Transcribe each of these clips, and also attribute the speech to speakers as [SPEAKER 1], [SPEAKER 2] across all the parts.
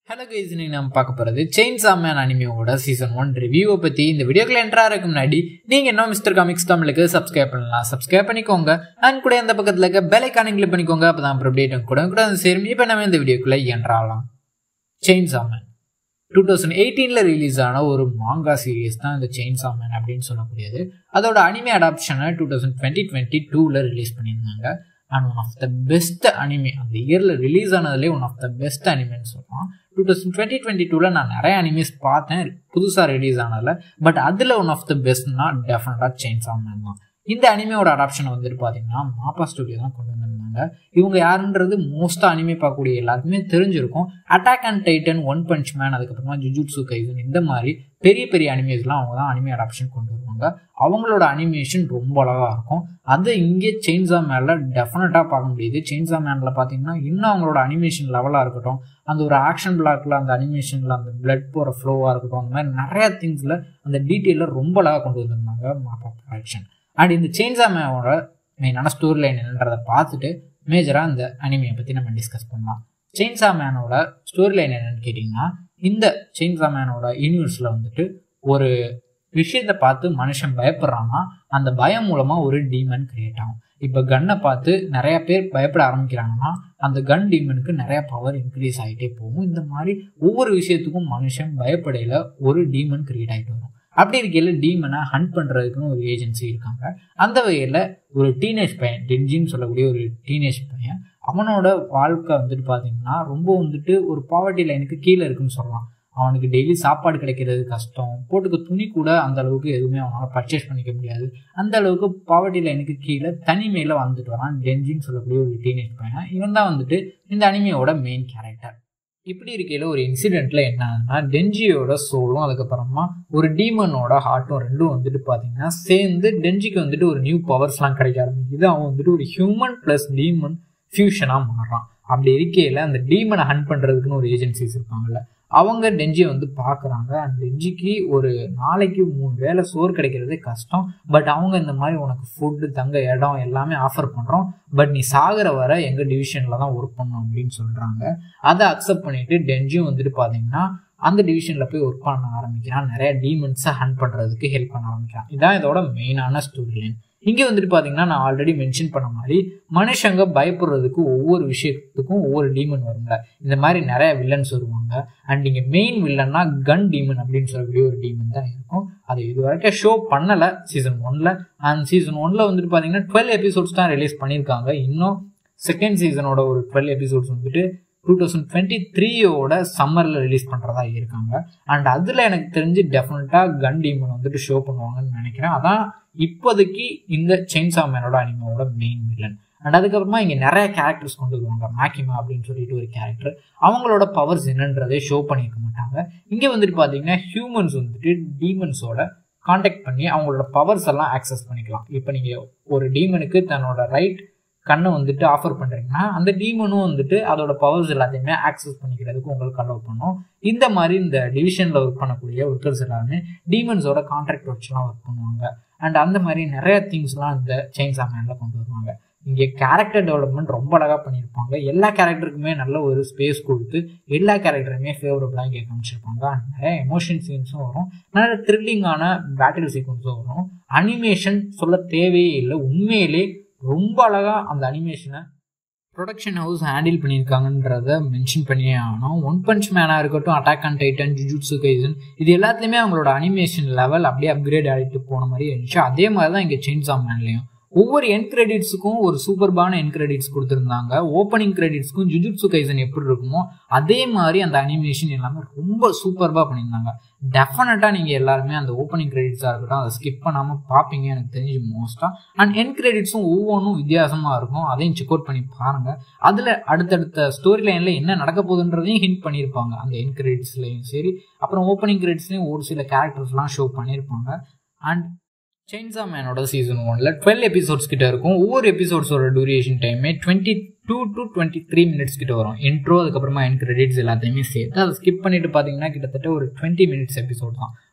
[SPEAKER 1] hello guys இன்னைக்கு நம்ம பார்க்க போகிறது செயின்ஸா மேன் அனிமியோட சீசன் ஒன் ரிவ்யூவை பற்றி இந்த வீடியோக்குள்ள என்ட்ரா இருக்க முன்னாடி நீங்கள் இன்னும் மிஸ்டர் காமிக்ஸ் தமிழுக்கு சப்ஸ்கிரைப் பண்ணலாம் சப்ஸ்கிரைப் பண்ணிக்கோங்க அண்ட் கூட இந்த பக்கத்தில் இருக்க பெல் ஐக்கானை கிளிக் பண்ணிக்கோங்க அப்போ தான் அப்டேட் கூட கூட வந்து சேரும் இப்போ நம்ம இந்த வீடியோக்குள்ள என்ட்ராலாம் செயின்ஸா மேன் டூ தௌசண்ட் எயிட்டீனில் ரிலீஸ் ஆன ஒரு மாங்கா சீரியஸ் தான் இந்த செயின்ஸா மேன் அப்படின்னு சொல்லக்கூடியது அதோட அனிமே அடாப்ஷனை டூ தௌசண்ட் டுவெண்ட்டி டுவெண்ட்டி டூவில் ரிலீஸ் பண்ணியிருந்தாங்க and one of the best anime அந்த இயரில் ரிலீஸ் ஆனதுலேயே ஒன் ஆஃப் த பெஸ்ட் அனிமேன்னு சொல்லலாம் டூ தௌசண்ட் டுவெண்ட்டி டுவெண்ட்டி டூவில் நான் நிறைய அனிமேஸ் பார்த்தேன் புதுசாக ரிலீஸ் ஆனதில் பட் அதில் ஒன் ஆஃப் த பெஸ்ட்னா டெஃபினட்டாக சேஞ்ச் ஆகும் தான் இந்த அனிமையோட அடாப்ஷன் வந்துட்டு பார்த்தீங்கன்னா மாப்பா ஸ்டுடியோ தான் கொண்டு வந்திருந்தாங்க இவங்க யாருன்றது மோஸ்ட்டாக அனிமே பார்க்கக்கூடிய எல்லாருக்குமே தெரிஞ்சிருக்கும் attack and titan one punch man அதுக்கப்புறமா ஜுஜுட்சு கைசன் இந்த மாதிரி பெரிய பெரிய அனிமேஸ்லாம் அவங்க தான் அனிமே அடாப்ஷன் கொண்டு வருவாங்க அவங்களோட அனிமேஷன் ரொம்ப அழகாக இருக்கும் அது இங்கே செயின்ஸா மேனில் டெஃபினட்டாக பார்க்க முடியுது செயின்ஸா மேனில் பார்த்தீங்கன்னா இன்னும் அவங்களோட அனிமேஷன் லெவலாக இருக்கட்டும் அந்த ஒரு ஆக்ஷன் பிளாக்ல அந்த அனிமேஷனில் அந்த பிளட் போகிற ஃப்ளோவாக இருக்கட்டும் அந்த மாதிரி நிறைய திங்ஸில் அந்த டீட்டெயிலில் ரொம்ப அழகாக கொண்டு வந்திருந்தாங்க மாப்பா ப்ரொடக்ஷன் அண்ட் இந்த செயின்ஸா மேனோட மெயினான ஸ்டோரி லைன் என்னன்றதை பார்த்துட்டு மேஜராக இந்த அனிமையை பற்றி நம்ம டிஸ்கஸ் பண்ணலாம் செயின்ஸா மேனோட ஸ்டோரி லைன் என்னன்னு கேட்டிங்கன்னா இந்த செயின்ஸா மேனோட யூனிவர்ஸில் வந்துட்டு ஒரு விஷயத்தை பார்த்து மனுஷன் பயப்படுறான்னா அந்த பயம் மூலமாக ஒரு டீமன் கிரியேட் ஆகும் இப்போ கன்னை பார்த்து நிறைய பேர் பயப்பட ஆரம்பிக்கிறாங்கன்னா அந்த கன் டீமனுக்கு நிறைய பவர் இன்க்ரீஸ் ஆகிட்டே போகும் இந்த மாதிரி ஒவ்வொரு விஷயத்துக்கும் மனுஷன் பயப்படையில் ஒரு டீமன் கிரியேட் ஆகிட்டு வரும் அப்படி இருக்கையில் டீமனை ஹண்ட் பண்ணுறதுக்குன்னு ஒரு ஏஜென்சி இருக்காங்க அந்த வகையில் ஒரு டீனேஜ் பையன் டென்ஜின்னு சொல்லக்கூடிய ஒரு டீனேஜ் பையன் அவனோட வாழ்க்கை வந்துட்டு பார்த்தீங்கன்னா ரொம்ப வந்துட்டு ஒரு பாவர்ட்டி லைனுக்கு கீழே இருக்குன்னு சொல்லலாம் அவனுக்கு டெய்லி சாப்பாடு கிடைக்கிறது கஷ்டம் போட்டுக்க துணி கூட அந்த அளவுக்கு எதுவுமே அவனால் பர்ச்சேஸ் பண்ணிக்க முடியாது அந்த அளவுக்கு பாவர்ட்டி லைனுக்கு கீழே தனிமையில் வந்துட்டு வரான் டென்ஜின்னு சொல்லக்கூடிய ஒரு டீனேஜ் பையன் இவன் தான் வந்துட்டு இந்த அனிமையோட மெயின் கேரக்டர் இப்படி இருக்கையில் ஒரு இன்சிடென்ட்ல என்ன ஆகுதுன்னா டென்ஜியோட சோலும் அதுக்கப்புறமா ஒரு டீமனோட ஹார்ட்டும் ரெண்டும் வந்துட்டு பார்த்தீங்கன்னா சேர்ந்து டென்ஜிக்கு வந்துட்டு ஒரு நியூ பவர்ஸ்லாம் கிடைக்க ஆரம்பிக்குது அவன் வந்துட்டு ஒரு ஹியூமன் ப்ளஸ் டீமன் ஃபியூஷனாக மாறுறான் அப்படி இருக்கையில் அந்த டீமனை ஹண்ட் பண்ணுறதுக்குன்னு ஒரு ஏஜென்சிஸ் இருப்பாங்கல்ல அவங்க டெஞ்சியை வந்து பார்க்குறாங்க அண்ட் டெஞ்சிக்கு ஒரு நாளைக்கு மூணு வேலை சோறு கிடைக்கிறதே கஷ்டம் பட் அவங்க இந்த மாதிரி உனக்கு ஃபுட்டு தங்க இடம் எல்லாமே ஆஃபர் பண்ணுறோம் பட் நீ சாகிற வர எங்கள் டிவிஷனில் தான் ஒர்க் பண்ணணும் அப்படின்னு சொல்கிறாங்க அதை அக்செப்ட் பண்ணிட்டு டெஞ்சியும் வந்துட்டு பார்த்தீங்கன்னா அந்த டிவிஷனில் போய் ஒர்க் பண்ண ஆரம்பிக்கிறான் நிறைய டீமன்ஸை ஹண்ட் பண்ணுறதுக்கு ஹெல்ப் பண்ண ஆரம்பிக்கிறான் இதான் இதோட மெயினான ஸ்டோரி லைன் இங்கே வந்துட்டு பார்த்தீங்கன்னா நான் ஆல்ரெடி மென்ஷன் பண்ண மாதிரி மனுஷங்க பயப்படுறதுக்கு ஒவ்வொரு விஷயத்துக்கும் ஒவ்வொரு டீமன் வருங்க இந்த மாதிரி நிறைய வில்லன்ஸ் வருவாங்க அண்ட் இங்கே மெயின் வில்லன்னா கன் டீமன் அப்படின்னு சொல்லக்கூடிய ஒரு டீமன் தான் இருக்கும் அது இது வரைக்கும் ஷோ பண்ணலை சீசன் ஒன்ல அண்ட் சீசன் ஒன்ல வந்துட்டு பார்த்தீங்கன்னா டுவெல் எபிசோட்ஸ் தான் ரிலீஸ் பண்ணியிருக்காங்க இன்னும் செகண்ட் சீசனோட ஒரு டுவெல் எபிசோட்ஸ் வந்துட்டு டூ தௌசண்ட் டுவெண்ட்டி த்ரீயோட சம்மரில் ரிலீஸ் பண்ணுறதா இருக்காங்க அண்ட் அதில் எனக்கு தெரிஞ்சு டெஃபினட்டாக கன் டீமன் வந்துட்டு ஷோ பண்ணுவாங்கன்னு நினைக்கிறேன் அதான் இப்போதைக்கு இந்த செயின்ஸா மேனோட அனிமாவோட மெயின் வில்லன் அண்ட் அதுக்கப்புறமா இங்கே நிறைய கேரக்டர்ஸ் கொண்டு வருவாங்க மேக்கிமா அப்படின்னு சொல்லிட்டு ஒரு கேரக்டர் அவங்களோட பவர்ஸ் என்னன்றதே ஷோ பண்ணியிருக்க மாட்டாங்க இங்கே வந்துட்டு பார்த்தீங்கன்னா ஹியூமன்ஸ் வந்துட்டு டீமன்ஸோட காண்டாக்ட் பண்ணி அவங்களோட பவர்ஸ் எல்லாம் ஆக்சஸ் பண்ணிக்கலாம் இப்போ நீங்கள் ஒரு டீமனுக்கு தன்னோட ரைட் கண்ணை வந்துட்டு ஆஃபர் பண்ணுறீங்கன்னா அந்த டீமனும் வந்துட்டு அதோட பவர்ஸ் எல்லாத்தையுமே ஆக்சஸ் பண்ணிக்கிறதுக்கு உங்களுக்கு அலோவ் பண்ணும் இந்த மாதிரி இந்த டிவிஷனில் ஒர்க் பண்ணக்கூடிய ஒர்க்கர்ஸ் எல்லாருமே டீமன்ஸோட கான்ட்ராக்ட் வச்சுலாம் ஒர்க் பண்ணுவாங்க அண்ட் அந்த மாதிரி நிறைய திங்ஸ்லாம் இந்த செயின்ஸ் மேனில் கொண்டு வருவாங்க இங்கே கேரக்டர் டெவலப்மெண்ட் ரொம்ப அழகாக பண்ணியிருப்பாங்க எல்லா கேரக்டருக்குமே நல்ல ஒரு ஸ்பேஸ் கொடுத்து எல்லா கேரக்டருமே ஃபேவரபுளாக இங்கே காமிச்சிருப்பாங்க நிறைய எமோஷன் சீன்ஸும் வரும் நிறைய த்ரில்லிங்கான பேட்டில் சீக்வன்ஸும் வரும் அனிமேஷன் சொல்ல தேவையே இல்லை உண்மையிலே ரொம்ப அழகாக அந்த அனிமேஷனை ப்ரொடக்ஷன் ஹவுஸ் ஹேண்டில் பண்ணியிருக்காங்கன்றத மென்ஷன் பண்ணியே ஆகணும் ஒன் பஞ்ச் மேனாக இருக்கட்டும் attack and titan Jujutsu Kaisen இது எல்லாத்துலேயுமே அவங்களோட அனிமேஷன் லெவல் அப்படியே அப்கிரேட் ஆகிட்டு போன மாதிரி இருந்துச்சு அதே மாதிரி தான் இங்கே சேஞ்ச் ஆஃப் மேன்லேயும் ஒவ்வொரு என் கிரெடிட்ஸுக்கும் ஒரு சூப்பர்பான என் கிரெடிட்ஸ் கொடுத்துருந்தாங்க ஓப்பனிங் கிரெடிட்ஸ்க்கும் ஜுஜுட்சு கைசன் எப்படி இருக்குமோ அதே மாதிரி அந்த அனிமேஷன் எல்லாமே ரொம்ப சூப்பர்பாக பண்ணியிருந்தாங்க டெஃபினட்டாக நீங்கள் எல்லாருமே அந்த ஓப்பனிங் கிரெடிட்ஸாக இருக்கட்டும் அதை ஸ்கிப் பண்ணாமல் பார்ப்பீங்க எனக்கு தெரிஞ்சு மோஸ்ட்டாக அண்ட் என் கிரெடிட்ஸும் ஒவ்வொன்றும் வித்தியாசமாக இருக்கும் அதையும் செக் அவுட் பண்ணி பாருங்கள் அதில் அடுத்தடுத்த ஸ்டோரி லைனில் என்ன நடக்க போகுதுன்றதையும் ஹிண்ட் பண்ணியிருப்பாங்க அந்த என் கிரெடிட்ஸ்லையும் சரி அப்புறம் ஓப்பனிங் கிரெடிட்ஸ்லையும் ஒரு சில கேரக்டர்ஸ்லாம் ஷோ பண்ணியிருப்பாங்க அண்ட் செயின்ஸா மேனோட சீசன் ஒன்ல டுவெல் எபிசோட்ஸ் கிட்ட இருக்கும் ஒவ்வொரு எபிசோட்ஸோட டூரேஷன் டைமே twenty two to twenty three minutes கிட்ட வரும் இன்ட்ரோ அதுக்கப்புறமா என் கிரெடிட்ஸ் எல்லாத்தையுமே சேர்த்து அதை ஸ்கிப் பண்ணிட்டு பார்த்தீங்கன்னா கிட்டத்தட்ட ஒரு டுவெண்ட்டி மினிட்ஸ் எபிசோட் தான்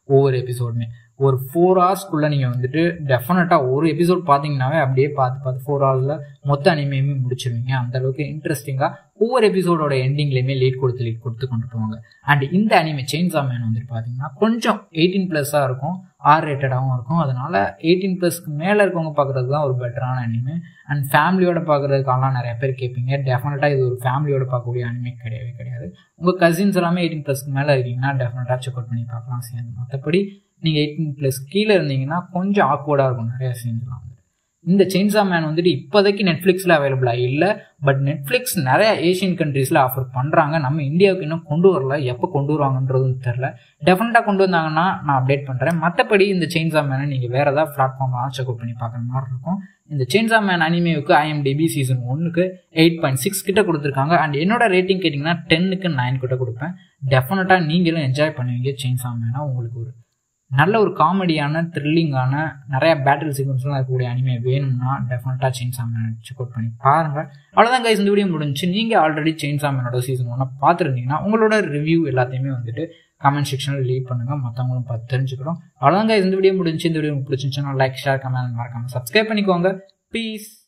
[SPEAKER 1] ஒவ்வொரு எபிசோடுமே ஒரு ஃபோர் ஹவர்ஸ்க்குள்ளே நீங்கள் வந்துட்டு டெஃபினட்டாக ஒரு எபிசோட் பார்த்தீங்கன்னாவே அப்படியே பார்த்து பார்த்து ஃபோர் ஹவர்ஸில் மொத்த அனிமையுமே முடிச்சிருவீங்க அந்த அளவுக்கு இன்ட்ரெஸ்டிங்காக ஒவ்வொரு எபிசோடோட எண்டிங்லேயுமே லீட் கொடுத்து லீட் கொடுத்து கொண்டு போவாங்க அண்ட் இந்த அனிமே செயின்ஸ் ஆஃப் மேன் வந்துட்டு பார்த்தீங்கன்னா கொஞ்சம் எயிட்டீன் ப்ளஸ்ஸாக இருக்கும் ஆர் ரேட்டடாகவும் இருக்கும் அதனால எயிட்டீன் ப்ளஸ்க்கு மேலே இருக்கவங்க பார்க்குறதுக்கு தான் ஒரு பெட்டரான அனிமே அண்ட் ஃபேமிலியோட பார்க்குறதுக்கெல்லாம் நிறைய பேர் கேட்பீங்க டெஃபினட்டாக இது ஒரு ஃபேமிலியோட பார்க்கக்கூடிய அனிமே கிடையவே கிடையாது உங்கள் கசின்ஸ் எல்லாமே எயிட்டீன் ப்ளஸ்க்கு மேலே இருக்கீங்கன்னா டெஃபினட்டாக செக் அவுட் பண்ணி பார்க்கலாம் சேர்ந்து மற்றபடி நீங்கள் எயிட்டீன் ப்ளஸ் கீழே இருந்தீங்கன்னா கொஞ்சம் ஆக்வர்டாக இருக்கும் நிறைய சீன்ஸ்லாம் இந்த செயின்ஸா மேன் வந்துட்டு இப்போதைக்கு நெட்ஃப்ளிக்ஸில் அவைலபிளாக இல்லை பட் நெட்ஃப்ளிக்ஸ் நிறைய ஏஷியன் கண்ட்ரீஸில் ஆஃபர் பண்ணுறாங்க நம்ம இந்தியாவுக்கு இன்னும் கொண்டு வரல எப்போ கொண்டு வருவாங்கன்றதும் தெரில டெஃபினட்டாக கொண்டு வந்தாங்கன்னா நான் அப்டேட் பண்ணுறேன் மற்றபடி இந்த செயின்ஸா மேனை நீங்கள் வேறு ஏதாவது பிளாட்ஃபார்ம்லாம் செக் அவுட் பண்ணி பார்க்குற மாதிரி இருக்கும் இந்த செயின்ஸா மேன் அனிமேவுக்கு ஐஎம்டிபி சீசன் ஒன்னுக்கு எயிட் பாயிண்ட் சிக்ஸ் கிட்ட கொடுத்துருக்காங்க அண்ட் என்னோட ரேட்டிங் கேட்டிங்கன்னா டென்னுக்கு நைன் கிட்ட கொடுப்பேன் டெஃபினட்டாக நீங்களும் என்ஜாய் பண்ணுவீங்க செயின்ஸா மேனா உங்களுக்கு ஒரு நல்ல ஒரு காமெடியான த்ரில்லிங்கான நிறைய பேட்டில் சீக்வன்ஸ்லாம் இருக்கக்கூடிய அனிமே வேணும்னா டெஃபினட்டாக செயின் சாமன் செக் அவுட் பண்ணி பாருங்கள் அவ்வளோதான் கைஸ் இந்த வீடியோ முடிஞ்சு நீங்கள் ஆல்ரெடி செயின் சாமனோட சீசன் ஒன்று பார்த்துருந்தீங்கன்னா உங்களோட ரிவ்யூ எல்லாத்தையுமே வந்துட்டு கமெண்ட் செக்ஷனில் லீவ் பண்ணுங்கள் மற்றவங்களும் பார்த்து தெரிஞ்சுக்கிறோம் அவ்வளோதான் கைஸ் இந்த வீடியோ முடிஞ்சு இந்த வீடியோ பிடிச்சிருந்துச்சுன்னா லைக் ஷேர் கமெண்ட் மறக்காமல் சப்ஸ்கிரைப் பண்ணிக்கோங்க ப்ளீஸ்